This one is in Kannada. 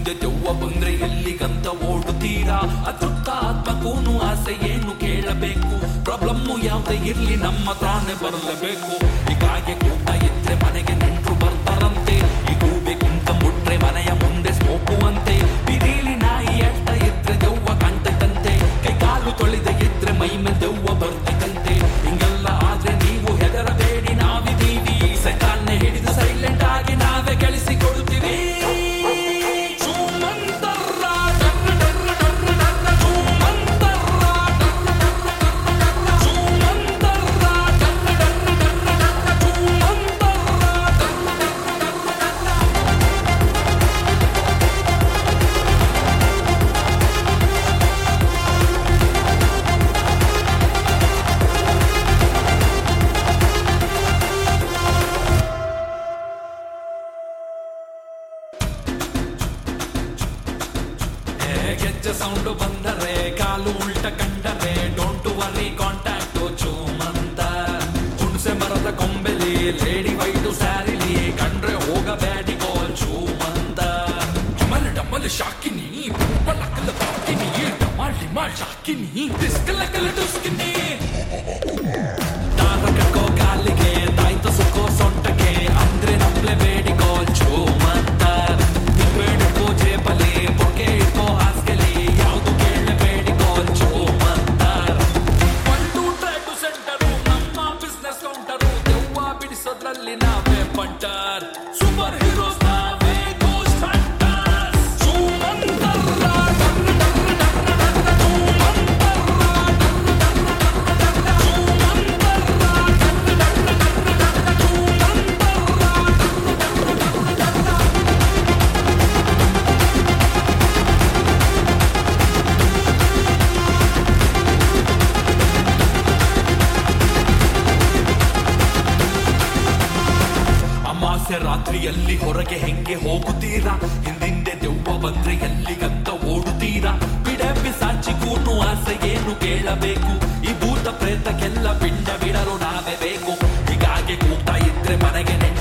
ಹಿಂದೆ ದೆವ್ವ ಬಂದ್ರೆ ಎಲ್ಲಿಗಂತ ಓಡುತ್ತೀರಾ ಅತೃಪ್ತ ಆತ್ಮಕ್ಕೂನು ಆಸೆ ಏನು ಕೇಳಬೇಕು ಪ್ರಾಬ್ಲಮ್ಮು ಯಾವ್ದೇ ಇರ್ಲಿ ನಮ್ಮ ತಾನೇ ಬರಲೇಬೇಕು ಹೀಗಾಗಿ ಕೂಟ ಇದ್ರೆ ಮನೆಗೆ ನೆಂಟ್ರು ಬರ್ತಾರಂತೆ ಈ ಗೂಬೆ ಕುಂತ ಮುಟ್ರೆ ಮನೆಯ ಮುಂದೆ ಸ್ಮೋಕುವಂತೆ ಬಿದಿಲಿ ನಾಯಿ ಅಡ್ಡ ಇದ್ರೆ ದೆವ್ವ ಕಾಣ್ತೈತಂತೆ ಕೈ ಕಾಲು ತೊಳೆದ ಇದ್ರೆ ಮೈ ಮೇಲೆ ದೆವ್ವ ಬರ್ತೈತಂತೆ ಹಿಂಗೆಲ್ಲ ಆದ್ರೆ ನೀವು ಹೆದರಬೇಡಿ ನಾವಿದೀವಿ ಸೈತಾನ್ನೇ ಹಿಡಿದು ಸೈಲೆಂಟ್ ಆಗಿ ನಾವೇ ಗಳಿಸಿಕೊಳ್ತೀವಿ ಚೂಮಂತರ್ರ ಡರ್ರ ಡರ್ರ ಡರ್ರ ಡರ್ರ ಚೂಮಂತರ್ರ ಡರ್ರ ಡರ್ರ ಡರ್ರ ಡರ್ರ ಚೂಮಂತರ್ರ ಡರ್ರ ಡರ್ರ ಡರ್ರ ಡರ್ರ ಚೂಮಂತರ್ರ ಡರ್ರ ಡರ್ರ ಡರ್ರ ಡರ್ರ ಗೆಜ್ಜೆ ಸೌಂಡ್ ಬಂದರೆ ಕಾಲು ಉಲ್ಟ ಕಂಡರೆ ಡೋಂಟ್ ವರಿ ಕಾಂಟ್ಯಾಕ್ಟ್ ಚೂಮಂತ ಹುಣಸೆ ಮರದ ಕೊಂಬೆಲಿ ಲೇಡಿ ವೈಟು ಸ್ಯಾರಿಲಿ ಕಂಡ್ರೆ ಹೋಗಬೇಡಿ ಗೋಲ್ ಚೂಮಂತ ಡಮಲ್ ಡಮಲ್ ಶಾಕಿನಿ ಪಲಕಲ ಪಾಕಿನಿ ಡಮಾಲ್ ಡಿಮಾಲ್ ಶಾಕಿನಿ ಡಿಸ್ಕಲಕಲ ಡುಸ್ಕಿನಿ ದಾರ ಕಟ್ಕೋ ಕಾಲಿಗೆ ತಾಯ್ತ ಸುಕ್ಕೋ ಸೊಂಟಕ್ಕೆ ಅಂದ್ರೆ ನಂಬಲೇಬೇಡಿ ಗೋಲ್ ಚೂಮಂತ ಬೇಡಿಕೋ ಜೇಬಲಿ ಬೊಕ್ಕೆ ಇಟ್ಕೋ ಹಾಸ್ಗೆಲಿ ಯಾವುದು ಕೇಳಬೇಡಿ ಗೋಲ್ ಚೂಮಂತ ಒಂದು ಟ್ರ್ಯಾಕ್ ಸೆಂಟರು ನಮ್ಮ ಬಿಸ್ನೆಸ್ ಕೌಂಟರು ದೆವ್ವ ಬಿಡಿಸೋದ್ರಲ್ಲಿ ನಾವೇ ಪಂಟರ್ ಸೂಪರ್ ಹೀರೋಸ್ ನಾವೇ ಗೋಸ್ಟ್ ಹಂಟರ್ಸ್ ಚೂಮಂತರ್ರ ಡರ್ರ ಡರ್ರ ಡರ್ರ ಡರ್ರ ಚೂಮಂತರ್ರ ಡರ್ರ ಡರ್ರ ಡರ್ರ ಡರ್ರ ಚೂಮಂತರ್ರ ಡರ್ರ ಡರ್ರ ಡರ್ರ ಡರ್ರ ಚೂಮಂತರ್ರ ಡರ್ರ ಡರ್ರ ಡರ್ರ ಡರ್ರ ಅಮಾಸೆ ರಾತ್ರಿಯಲ್ಲಿ ಹೊರಗೆ ಹೆಂಗೆ ಹೋಗುತ್ತೀರಾ ಹಿಂದಿಂದೆ ದೆವ್ವ ಬಂದ್ರೆ ಎಲ್ಲಿಗಂತ ಓಡುತ್ತೀರಾ ಬಿಡೆ ಬಿಸಾಚಿ ಕೂನು ಆಸೆ ಏನು ಕೇಳಬೇಕು ಈ ಭೂತ ಪ್ರೇತಕ್ಕೆಲ್ಲ ಪಿಂಡ ಬಿಡಲು ನಾವೇ ಬೇಕು ಹೀಗಾಗಿ ಕೂಗ್ತಾ ಇದ್ರೆ ಮನೆಗೆ ನೆಂಟ